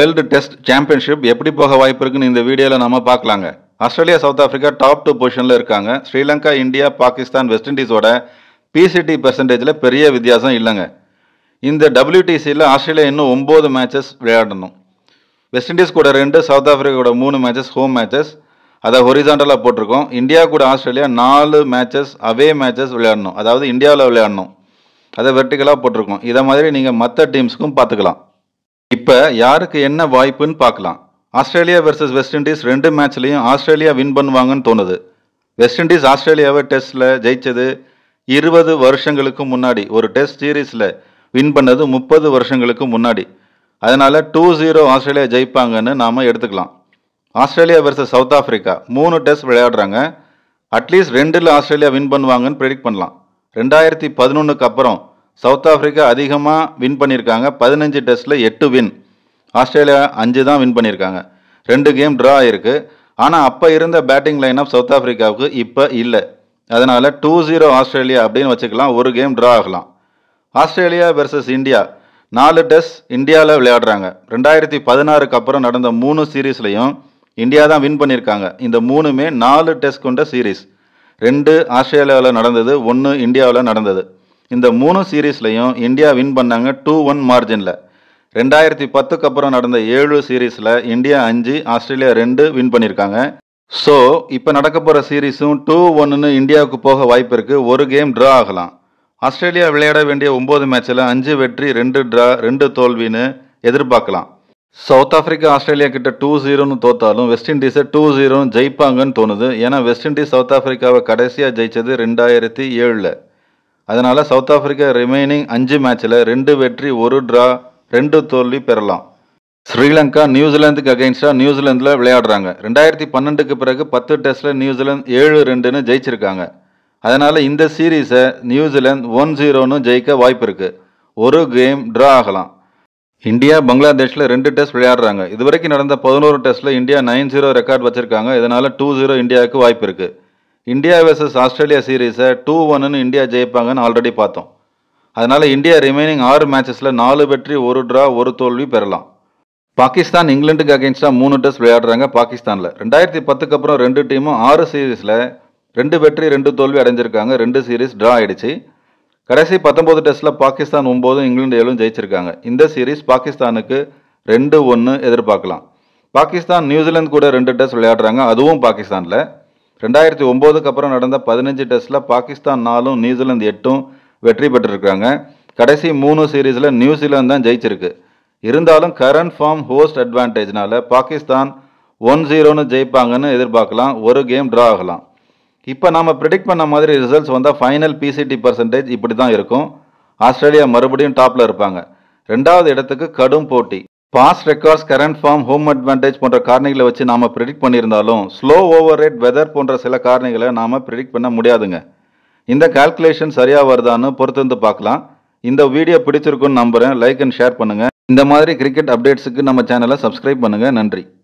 world test championship எப்படி போக வாய்ப்பு இருக்குன்னு இந்த வீடியோவில் நம்ம பார்க்கலாங்க Australia South Africa top two பொசிஷனில் இருக்காங்க ஸ்ரீலங்கா இந்தியா பாகிஸ்தான் வெஸ்ட் இண்டீஸோட பிசிடி பெர்சன்டேஜில் பெரிய வித்தியாசம் இல்லைங்க இந்த டபிள்யூடிசியில் ஆஸ்திரேலியா இன்னும் ஒம்பது மேட்சஸ் விளையாடணும் வெஸ்ட் இண்டீஸ் கூட ரெண்டு சவுத் ஆஃப்ரிக்கா கூட மூணு மேட்சஸ் ஹோம் மேட்சஸ் அதை ஹொரிசாண்டலாக போட்டிருக்கோம் இந்தியா கூட ஆஸ்திரேலியா நாலு மேட்சஸ் அவே மேட்சஸ் விளையாடணும் அதாவது இந்தியாவில் விளையாடணும் அதை வெர்டிக்கலாக போட்டிருக்கோம் இதை மாதிரி நீங்கள் மற்ற டீம்ஸ்க்கும் பார்த்துக்கலாம் இப்போ யாருக்கு என்ன வாய்ப்புன்னு பார்க்கலாம் ஆஸ்திரேலியா வெர்சஸ் வெஸ்ட் இண்டீஸ் ரெண்டு மேட்ச்லையும் ஆஸ்திரேலியா வின் பண்ணுவாங்கன்னு தோணுது வெஸ்ட் இண்டீஸ் ஆஸ்திரேலியாவை டெஸ்ட்டில் ஜெயிச்சது இருபது வருஷங்களுக்கு முன்னாடி ஒரு டெஸ்ட் சீரீஸில் வின் பண்ணது முப்பது வருஷங்களுக்கு முன்னாடி அதனால் டூ ஜீரோ ஆஸ்திரேலியா ஜெயிப்பாங்கன்னு நாம் எடுத்துக்கலாம் ஆஸ்திரேலியா வெர்சஸ் சவுத் ஆஃப்ரிக்கா மூணு டெஸ்ட் விளையாடுறாங்க அட்லீஸ்ட் ரெண்டில் ஆஸ்திரேலியா வின் பண்ணுவாங்கன்னு ப்ரெடிக்ட் பண்ணலாம் ரெண்டாயிரத்தி பதினொன்றுக்கு அப்புறம் சவுத் ஆஃப்ரிக்கா அதிகமாக வின் பண்ணியிருக்காங்க பதினஞ்சு டெஸ்ட்டில் எட்டு வின் ஆஸ்திரேலியா அஞ்சு தான் வின் பண்ணியிருக்காங்க ரெண்டு கேம் ட்ரா ஆயிருக்கு ஆனால் அப்போ இருந்த பேட்டிங் லைன் ஆஃப் சவுத் ஆஃப்ரிக்காவுக்கு இப்போ இல்லை அதனால் டூ ஜீரோ ஆஸ்திரேலியா அப்படின்னு வச்சுக்கலாம் ஒரு கேம் ட்ரா ஆகலாம் ஆஸ்திரேலியா வெர்சஸ் இந்தியா நாலு டெஸ்ட் இந்தியாவில் விளையாடுறாங்க ரெண்டாயிரத்தி பதினாறுக்கு அப்புறம் நடந்த மூணு சீரீஸ்லையும் இந்தியா தான் வின் பண்ணியிருக்காங்க இந்த மூணுமே நாலு டெஸ்ட் கொண்ட சீரீஸ் ரெண்டு ஆஸ்திரேலியாவில் நடந்தது ஒன்று இந்தியாவில் நடந்தது இந்த மூணு சீரீஸ்லையும் இந்தியா வின் பண்ணாங்க டூ ஒன் மார்ஜினில் ரெண்டாயிரத்தி பத்துக்கு அப்புறம் நடந்த ஏழு சீரீஸில் இந்தியா அஞ்சு ஆஸ்திரேலியா ரெண்டு வின் பண்ணியிருக்காங்க ஸோ இப்போ நடக்க போகிற சீரீஸும் டூ ஒன்றுன்னு இந்தியாவுக்கு போக வாய்ப்பு இருக்குது ஒரு கேம் ட்ரா ஆகலாம் ஆஸ்திரேலியா விளையாட வேண்டிய ஒம்பது மேட்ச்சில் அஞ்சு வெற்றி ரெண்டு ட்ரா ரெண்டு தோல்வின்னு எதிர்பார்க்கலாம் சவுத் ஆஃப்ரிக்கா ஆஸ்திரேலியா கிட்ட டூ ஜீரோன்னு தோத்தாலும் வெஸ்ட் இண்டீஸை டூ ஜீரோன்னு ஜெயிப்பாங்கன்னு தோணுது ஏன்னா வெஸ்ட் இண்டீஸ் சவுத் ஆஃப்ரிக்காவை கடைசியாக ஜெயிச்சது ரெண்டாயிரத்தி ஏழில் அதனால் சவுத் ஆஃப்ரிக்கா ரிமைனிங் அஞ்சு மேட்ச்சில் ரெண்டு வெற்றி ஒரு ட்ரா ரெண்டு தோல்வி பெறலாம் ஸ்ரீலங்கா நியூசிலாந்துக்கு அகைன்ஸ்டாக நியூசிலாந்தில் விளையாடுறாங்க ரெண்டாயிரத்தி பன்னெண்டுக்கு பிறகு பத்து டெஸ்ட்டில் நியூசிலாந்து ஏழு ரெண்டுன்னு ஜெயிச்சிருக்காங்க அதனால் இந்த சீரீஸை நியூசிலாந்து ஒன் ஜீரோன்னு ஜெயிக்க வாய்ப்பு இருக்குது ஒரு கேம் ட்ரா ஆகலாம் இந்தியா பங்களாதேஷில் ரெண்டு டெஸ்ட் விளையாடுறாங்க இதுவரைக்கும் நடந்த பதினோரு டெஸ்ட்டில் இந்தியா நைன் ஜீரோ ரெக்கார்ட் வச்சுருக்காங்க இதனால் டூ ஜீரோ இந்தியாவுக்கு வாய்ப்பு இருக்குது இந்தியா வெர்சஸ் ஆஸ்திரேலியா சீரீஸை டூ ஒன்னு இந்தியா ஜெயிப்பாங்கன்னு ஆல்ரெடி பார்த்தோம் அதனால் இந்தியா ரிமைனிங் ஆறு மேட்சஸில் நாலு வெற்றி ஒரு ட்ரா ஒரு தோல்வி பெறலாம் பாகிஸ்தான் இங்கிலாந்துக்கு அகேன்ஸ்டாக மூணு டெஸ்ட் விளையாடுறாங்க பாகிஸ்தானில் ரெண்டாயிரத்தி பத்துக்கு அப்புறம் ரெண்டு டீமும் ஆறு சீரீஸில் ரெண்டு வெற்றி ரெண்டு தோல்வி அடைஞ்சிருக்காங்க ரெண்டு சீரீஸ் ட்ரா ஆயிடுச்சு கடைசி பத்தொம்போது டெஸ்ட்டில் பாகிஸ்தான் ஒம்போதும் இங்கிலாந்து ஏழும் ஜெயிச்சிருக்காங்க இந்த சீரீஸ் பாகிஸ்தானுக்கு ரெண்டு ஒன்று எதிர்பார்க்கலாம் பாகிஸ்தான் நியூசிலாந்து கூட ரெண்டு டெஸ்ட் விளையாடுறாங்க அதுவும் பாகிஸ்தானில் ரெண்டாயிரத்தி ஒம்போதுக்கு அப்புறம் நடந்த பதினஞ்சு டெஸ்ட்டில் பாகிஸ்தான் நாலும் நியூசிலாந்து எட்டும் வெற்றி பெற்றிருக்காங்க கடைசி மூணு சீரீஸில் நியூசிலாந்து தான் ஜெயிச்சிருக்கு இருந்தாலும் கரண்ட் ஃபார்ம் ஹோஸ்ட் அட்வான்டேஜ்னால பாகிஸ்தான் ஒன் ஜீரோன்னு ஜெயிப்பாங்கன்னு எதிர்பார்க்கலாம் ஒரு கேம் ட்ரா ஆகலாம் இப்போ நாம் ப்ரிடிக்ட் பண்ண மாதிரி ரிசல்ட்ஸ் வந்தால் ஃபைனல் பிசிடி பர்சன்டேஜ் இப்படி தான் இருக்கும் ஆஸ்திரேலியா மறுபடியும் டாப்பில் இருப்பாங்க ரெண்டாவது இடத்துக்கு கடும் போட்டி past records current form home advantage போன்ற காரணிகளை வச்சு நாம் ப்ரிடிக்ட் பண்ணியிருந்தாலும் ஸ்லோ ஓவர் ரேட் வெதர் போன்ற சில காரணிகளை நாம் ப்ரிடிக்ட் பண்ண முடியாதுங்க இந்த கால்குலேஷன் சரியாக வருதான்னு பொறுத்திருந்து பார்க்கலாம் இந்த வீடியோ பிடிச்சிருக்குன்னு நம்புகிறேன் லைக் அண்ட் ஷேர் பண்ணுங்கள் இந்த மாதிரி கிரிக்கெட் அப்டேட்ஸுக்கு நம்ம சேனலை சப்ஸ்கிரைப் பண்ணுங்கள் நன்றி